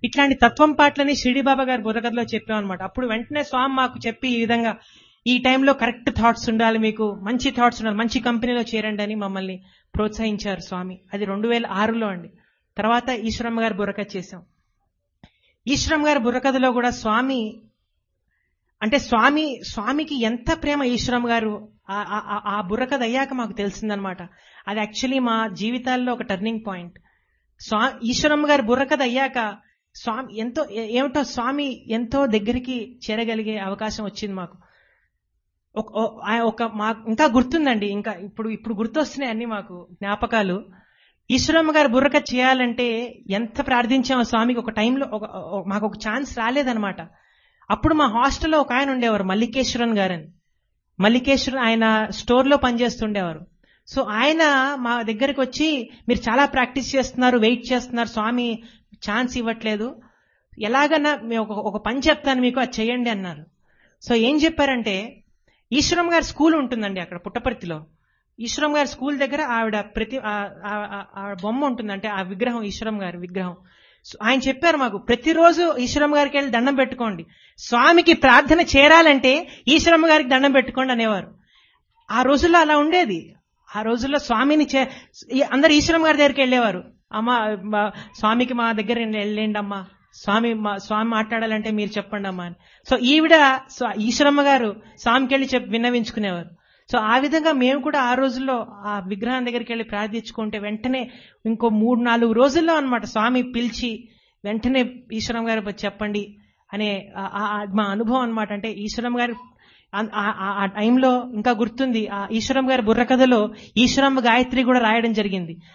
ఇట్లాంటి తత్వం పాటలని షిరిడి బాబా గారి బుర్రకథలో చెప్పాం అనమాట అప్పుడు వెంటనే స్వామి మాకు చెప్పి ఈ విధంగా ఈ టైంలో కరెక్ట్ థాట్స్ ఉండాలి మీకు మంచి థాట్స్ ఉండాలి మంచి కంపెనీలో చేరండి అని మమ్మల్ని ప్రోత్సహించారు స్వామి అది రెండు వేల ఆరులో అండి తర్వాత ఈశ్వరమ్మ గారి బుర్రకథ చేశాం ఈశ్వరమ్మ గారి బుర్రకథలో కూడా స్వామి అంటే స్వామి స్వామికి ఎంత ప్రేమ ఈశ్వరమ్మ గారు ఆ- ఆ- ఆ- ఆ బుర్రకథ అయ్యాక మాకు తెలిసిందనమాట అది యాక్చువల్లీ మా జీవితాల్లో ఒక టర్నింగ్ పాయింట్ స్వా ఈశ్వరమ్మ గారి బుర్రకథ అయ్యాక స్వామి ఎంతో ఏ- ఏమిటో స్వామి ఎంతో దగ్గరికి చేరగలిగే అవకాశం వచ్చింది మాకు ఒక ఓ- ఆ- ఒక మా ఇంకా గుర్తుందండి ఇంకా ఇప్పుడు ఇప్పుడు గుర్తొస్తున్నాయి అన్ని మాకు జ్ఞాపకాలు ఈశ్వరమ్మ గారి బుర్రకథ చేయాలంటే ఎంత ప్రార్థించామో స్వామికి ఒక టైంలో ఒక ఒక- మాకు ఒక ఛాన్స్ రాలేదన్నమాట అప్పుడు మా హాస్టల్లో ఒక ఆయన ఉండేవారు మల్లికేశ్వరన్ గారని మల్లికేశ్వరన్ ఆయన స్టోర్లో పనిచేస్తుండేవారు సో ఆయన మా దగ్గరికి వచ్చి మీరు చాలా ప్రాక్టీస్ చేస్తున్నారు వెయిట్ చేస్తున్నారు స్వామి ఛాన్స్ ఇవ్వట్లేదు ఎలాగన్నా మేము ఒక ఒక పని చెప్తాను మీకు అది చేయండి అన్నారు సో ఏం చెప్పారంటే ఈశ్వరం గారి స్కూల్ ఉంటుందండి అక్కడ పుట్టపర్తిలో ఈశ్వరం గారి స్కూల్ దగ్గర ఆవిడ ప్రతి ఆ- ఆ- ఆ- ఆ బొమ్మ ఉంటుంది అంటే ఆ విగ్రహం ఈశ్వరం గారి విగ్రహం సో ఆయన చెప్పారు మాకు ప్రతిరోజు ఈశ్వరం గారికి వెళ్ళి దండం పెట్టుకోండి స్వామికి ప్రార్థన చేరాలంటే ఈశ్వరం గారికి దండం పెట్టుకోండి అనేవారు ఆ రోజుల్లో అలా ఉండేది ఆ రోజుల్లో స్వామిని చే ఈ- అందరు ఈశ్వరం గారి దగ్గరికి వెళ్ళేవారు అమ్మ మా- స్వామికి మా దగ్గర వెళ్ళండి అమ్మా స్వామి మా- స్వామి మాట్లాడాలంటే మీరు చెప్పండి అమ్మా అని సో ఈవిడ స్వా- ఈశ్వరమ్మ గారు స్వామికి వెళ్ళి చెప్పి విన్నవించుకునేవారు సో ఆ విధంగా మేము కూడా ఆ రోజుల్లో ఆ విగ్రహం దగ్గరికి వెళ్ళి ప్రార్థించుకుంటే వెంటనే ఇంకో మూడు నాలుగు రోజుల్లో అన్నమాట స్వామి పిలిచి వెంటనే ఈశ్వరం గారు వచ్చి చెప్పండి అనే ఆ- ఆ- ఆ మా అనుభవం అన్నమాట అంటే ఈశ్వరం గారి ఆ- ఆ- ఆ- ఆ టైంలో ఇంకా గుర్తుంది ఆ ఈశ్వరం గారి బుర్రకథలో ఈశ్వరమ్మ గాయత్రి కూడా రాయడం జరిగింది